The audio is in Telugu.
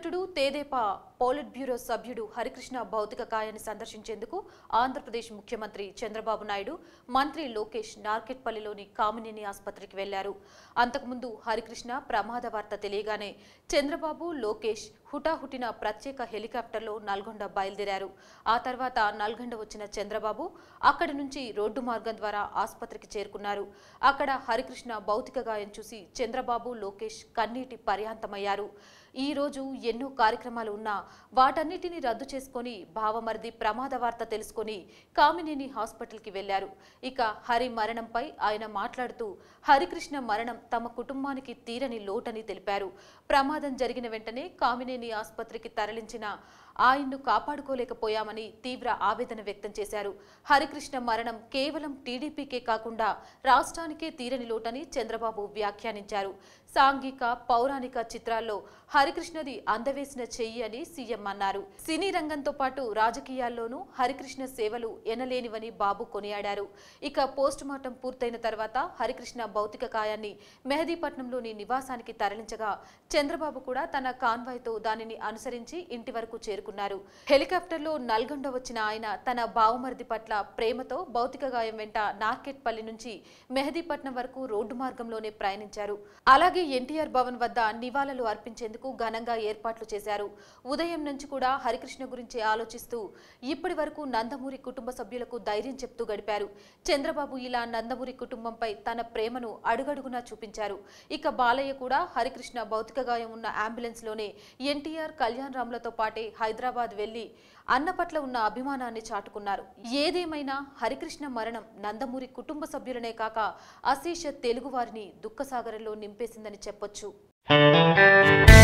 నటుడు తేదేపా పోలిట్ బ్యూరో సభ్యుడు హరికృష్ణ భౌతిక కాయాన్ని సందర్శించేందుకు ఆంధ్రప్రదేశ్ ముఖ్యమంత్రి చంద్రబాబు నాయుడు మంత్రి లోకేష్ నార్కెట్పల్లిలోని కామినేని ఆసుపత్రికి వెళ్లారు అంతకుముందు హరికృష్ణ ప్రమాద వార్త తెలియగానే చంద్రబాబు లోకేష్ హుటాహుటిన ప్రత్యేక హెలికాప్టర్లో నల్గొండ బయలుదేరారు ఆ తర్వాత నల్గొండ వచ్చిన చంద్రబాబు అక్కడి నుంచి రోడ్డు మార్గం ద్వారా ఆసుపత్రికి చేరుకున్నారు అక్కడ హరికృష్ణ భౌతిక గాయం చూసి చంద్రబాబు లోకేష్ కన్నీటి పర్యాంతమయ్యారు ఈ రోజు ఎన్నో కార్యక్రమాలు ఉన్నా వాటన్నిటిని రద్దు చేసుకొని భావమరిది ప్రమాద వార్త తెలుసుకొని కామినేని హాస్పిటల్కి వెళ్లారు ఇక హరి మరణంపై ఆయన మాట్లాడుతూ హరికృష్ణ మరణం తమ కుటుంబానికి తీరని లోటని తెలిపారు ప్రమాదం జరిగిన వెంటనే కామినేని ఆసుపత్రికి తరలించిన ఆయన్ను కాపాడుకోలేకపోయామని తీవ్ర ఆవేదన వ్యక్తం చేశారు హరికృష్ణ మరణం కేవలం టీడీపీకే కాకుండా రాష్ట్రానికే తీరని లోటని చంద్రబాబు వ్యాఖ్యానించారు సాంఘిక పౌరాణిక చిత్రాల్లో హరికృష్ణది అందవేసిన చెయ్యి అని సీఎం అన్నారు సినీ రంగంతో పాటు రాజకీయాల్లోనూ హరికృష్ణ సేవలు ఎనలేనివని బాబు కొనియాడారు ఇక పోస్ట్ మార్టం పూర్తయిన తర్వాత హరికృష్ణ భౌతిక కాయాన్ని మెహదీపట్నంలోని నివాసానికి తరలించగా చంద్రబాబు కూడా తన కాన్వాయ్తో దానిని అనుసరించి ఇంటి వరకు చేరుకున్నారు హెలికాప్టర్లో నల్గొండ వచ్చిన ఆయన తన బావమరిది పట్ల ప్రేమతో భౌతిక గాయం వెంట నార్కెట్పల్లి నుంచి మెహదీపట్నం వరకు రోడ్డు మార్గంలోనే ప్రయాణించారు అలాగే ఎన్టీఆర్ భవన్ వద్ద నివాళులు అర్పించేందుకు ఘనంగా ఏర్పాట్లు చేశారు ఉదయం నుంచి కూడా హరికృష్ణ గురించి ఆలోచిస్తూ ఇప్పటి వరకు నందమూరి కుటుంబ సభ్యులకు ధైర్యం చెప్తూ గడిపారు చంద్రబాబు ఇలా నందమూరి కుటుంబంపై తన ప్రేమను అడుగడుగునా చూపించారు ఇక బాలయ్య కూడా హరికృష్ణ భౌతిక గాయం ఉన్న అంబులెన్స్ లోనే ఎన్టీఆర్ కళ్యాణ్ రామ్లతో పాటే హైదరాబాద్ వెళ్లి అన్న పట్ల ఉన్న అభిమానాన్ని చాటుకున్నారు ఏదేమైనా హరికృష్ణ మరణం నందమూరి కుటుంబ సభ్యులనే కాక అశేష తెలుగు వారిని దుఃఖసాగరంలో నింపేసిందని చెప్పొచ్చు